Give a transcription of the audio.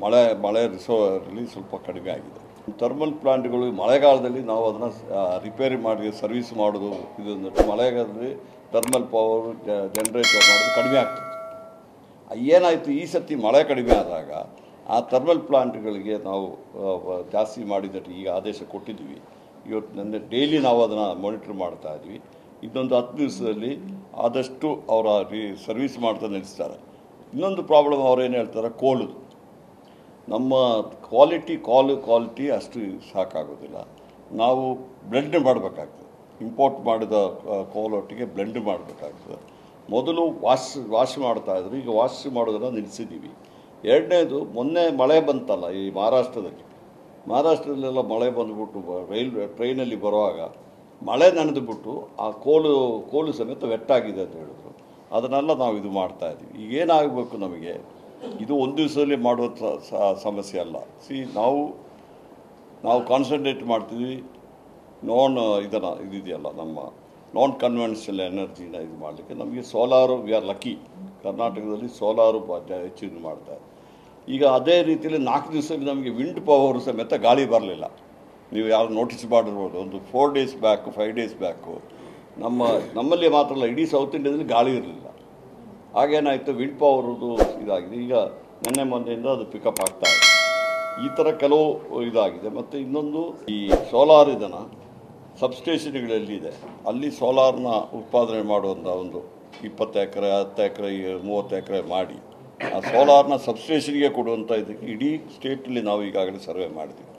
ಮಳೆ ಮಳೆ ರಿಸೋರ್ಲಿ ಸ್ವಲ್ಪ ಕಡಿಮೆ ಆಗಿದೆ ಥರ್ಮಲ್ ಪ್ಲಾಂಟ್ಗಳು ಮಳೆಗಾಲದಲ್ಲಿ ನಾವು ಅದನ್ನು ರಿಪೇರಿ ಮಾಡಿ ಸರ್ವಿಸ್ ಮಾಡೋದು ಇದೊಂದು ಮಳೆಗಾಲದಲ್ಲಿ ಥರ್ಮಲ್ ಪವರ್ ಜನರೇಟರ್ ಮಾಡೋದು ಕಡಿಮೆ ಆಗ್ತದೆ ಏನಾಯಿತು ಈ ಸತಿ ಮಳೆ ಕಡಿಮೆ ಆದಾಗ ಆ ಥರ್ಮಲ್ ಪ್ಲಾಂಟ್ಗಳಿಗೆ ನಾವು ಆ, ವ- ಜಾಸ್ತಿ ಮಾಡಿದರೆ ಈಗ ಆದೇಶ ಕೊಟ್ಟಿದ್ವಿ ಇವತ್ತು ನನ್ನ ಡೈಲಿ ನಾವು ಅದನ್ನು ಮಾನಿಟರ್ ಮಾಡ್ತಾ ಇದ್ವಿ ಇನ್ನೊಂದು ಹತ್ತು ದಿವಸದಲ್ಲಿ ಆದಷ್ಟು ಅವರ ರೀ ಸರ್ವಿಸ್ ಮಾಡ್ತಾ ನಡೆಸ್ತಾರೆ ಇನ್ನೊಂದು ಪ್ರಾಬ್ಲಮ್ ಅವ್ರು ಏನು ಹೇಳ್ತಾರೆ ಕೋಲುದು ನಮ್ಮ ಕ್ವಾಲಿಟಿ ಕಾಲು ಕ್ವಾಲಿಟಿ ಅಷ್ಟು ಸಾಕಾಗೋದಿಲ್ಲ ನಾವು ಬ್ಲೆಂಡ್ ಮಾಡಬೇಕಾಗ್ತದೆ ಇಂಪೋರ್ಟ್ ಮಾಡಿದ ಕೋಲೊಟ್ಟಿಗೆ ಬ್ಲೆಂಡ್ ಮಾಡಬೇಕಾಗ್ತದೆ ಮೊದಲು ವಾಶ್ ವಾಶ್ ಮಾಡ್ತಾ ಇದ್ರು ಈಗ ವಾಶ್ ಮಾಡೋದನ್ನು ನಿಲ್ಲಿಸಿದ್ದೀವಿ ಎರಡನೇದು ಮೊನ್ನೆ ಮಳೆ ಬಂತಲ್ಲ ಈ ಮಹಾರಾಷ್ಟ್ರದಲ್ಲಿ ಮಹಾರಾಷ್ಟ್ರದಲ್ಲೆಲ್ಲ ಮಳೆ ಬಂದುಬಿಟ್ಟು ರೈಲ್ವೆ ಟ್ರೈನಲ್ಲಿ ಬರುವಾಗ ಮಳೆ ನೆನೆದುಬಿಟ್ಟು ಆ ಕೋಲು ಕೋಲು ಸಮೇತ ವೆಟ್ಟಾಗಿದೆ ಅಂತ ಹೇಳಿದ್ರು ಅದನ್ನೆಲ್ಲ ನಾವು ಇದು ಮಾಡ್ತಾ ಇದ್ದೀವಿ ಈಗ ಏನಾಗಬೇಕು ನಮಗೆ ಇದು ಒಂದು ದಿವಸದಲ್ಲಿ ಮಾಡುವ ಸ- ಸ- ಸಮಸ್ಯೆ ಅಲ್ಲ ಸಿ ನಾವು ನಾವು ಕಾನ್ಸಂಟ್ರೇಟ್ ಮಾಡ್ತೀವಿ ನಾನ್ ಇದನ್ನು ಇದಿದೆಯಲ್ಲ ನಮ್ಮ ನಾನ್ ಕನ್ವೆನ್ಷನಲ್ ಎನರ್ಜಿನ ಇದು ಮಾಡಲಿಕ್ಕೆ ನಮಗೆ ಸೋಲಾರು ವಿ ಆರ್ ಲಕ್ಕಿ ಕರ್ನಾಟಕದಲ್ಲಿ ಸೋಲಾರು ಬ- ಜ- ಹೆಚ್ಚು ಇದು ಮಾಡ್ತಾರೆ ಈಗ ಅದೇ ರೀತಿಯಲ್ಲಿ ನಾಲ್ಕು ದಿವಸದಲ್ಲಿ ನಮಗೆ ವಿಂಡ್ ಪವರ್ ಸಮೇತ ಗಾಳಿ ಬರಲಿಲ್ಲ ನೀವು ಯಾರು ನೋಟಿಸ್ ಮಾಡಿರ್ಬೋದು ಒಂದು four days back five days back ನಮ್ಮ ನಮ್ಮಲ್ಲಿ ಮಾತ್ರ ಅಲ್ಲ ಇಡೀ ಸೌತ್ ಇಂಡಿಯಾದಲ್ಲಿ ಗಾಳಿ ಇರಲಿಲ್ಲ ಆಗೇನಾಯಿತು ವಿಂಡ್ ಪವರ್ದು ಇದಾಗಿದೆ ಈಗ ನಿನ್ನೆ ಮೊನ್ನೆಯಿಂದ ಅದು ಪಿಕಪ್ ಆಗ್ತಾ ಇದೆ ಈ ಥರ ಕೆಲವು ಇದಾಗಿದೆ ಮತ್ತು ಇನ್ನೊಂದು ಈ ಸೋಲಾರ್ ಇದನ್ನು ಸಬ್ಸ್ಟೇಷನ್ಗಳಲ್ಲಿ ಇದೆ ಅಲ್ಲಿ ಸೋಲಾರ್ನ ಉತ್ಪಾದನೆ ಮಾಡುವಂಥ ಒಂದು ಇಪ್ಪತ್ತು ಎಕರೆ ಹತ್ತು ಎಕರೆ ಮೂವತ್ತು ಎಕರೆ ಮಾಡಿ ಆ ಸೋಲಾರ್ನ ಸಬ್ಸ್ಟೇಷನ್ಗೆ ಕೊಡುವಂಥ ಇದಕ್ಕೆ ಇಡೀ ಸ್ಟೇಟಲ್ಲಿ ನಾವು ಈಗಾಗಲೇ ಸರ್ವೆ ಮಾಡಿದ್ದೀವಿ